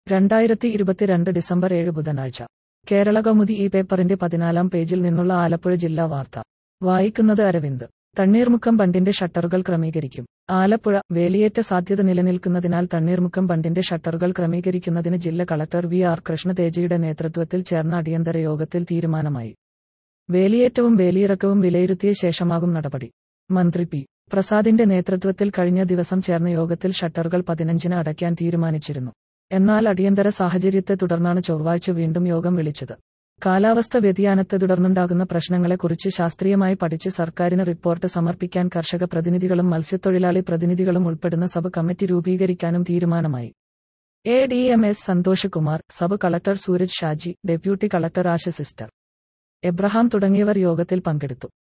രണ്ടായിരത്തി ഇരുപത്തിരണ്ട് ഡിസംബർ ഏഴ് ബുധനാഴ്ച കേരള കൗമുദി ഈ പേപ്പറിന്റെ പതിനാലാം പേജിൽ നിന്നുള്ള ആലപ്പുഴ ജില്ലാ വാർത്ത വായിക്കുന്നത് അരവിന്ദ് തണ്ണീർമുക്കം ബണ്ടിന്റെ ഷട്ടറുകൾ ക്രമീകരിക്കും ആലപ്പുഴ വേലിയേറ്റ സാധ്യത നിലനിൽക്കുന്നതിനാൽ തണ്ണീർമുക്കം ബണ്ടിന്റെ ഷട്ടറുകൾ ക്രമീകരിക്കുന്നതിന് ജില്ലാ കളക്ടർ വി ആർ കൃഷ്ണതേജയുടെ നേതൃത്വത്തിൽ ചേർന്ന അടിയന്തര യോഗത്തിൽ തീരുമാനമായി വേലിയേറ്റവും വേലിയിറക്കവും വിലയിരുത്തിയ ശേഷമാകും നടപടി മന്ത്രി പി പ്രസാദിന്റെ നേതൃത്വത്തിൽ കഴിഞ്ഞ ദിവസം ചേർന്ന യോഗത്തിൽ ഷട്ടറുകൾ പതിനഞ്ചിന് അടയ്ക്കാൻ തീരുമാനിച്ചിരുന്നു എന്നാൽ അടിയന്തര സാഹചര്യത്തെ തുടർന്നാണ് ചൊവ്വാഴ്ച വീണ്ടും യോഗം വിളിച്ചത് കാലാവസ്ഥ വ്യതിയാനത്തെ തുടർന്നുണ്ടാകുന്ന പ്രശ്നങ്ങളെക്കുറിച്ച് ശാസ്ത്രീയമായി പഠിച്ച് സർക്കാരിന് റിപ്പോർട്ട് സമർപ്പിക്കാൻ കർഷക പ്രതിനിധികളും മത്സ്യത്തൊഴിലാളി പ്രതിനിധികളും ഉൾപ്പെടുന്ന സബ് കമ്മിറ്റി രൂപീകരിക്കാനും തീരുമാനമായി A D M S Santhosh Kumar sub collector Sooraj Shaji deputy collector Asha sister Abraham തുടങ്ങിയവർ യോഗത്തിൽ പങ്കെടുത്തു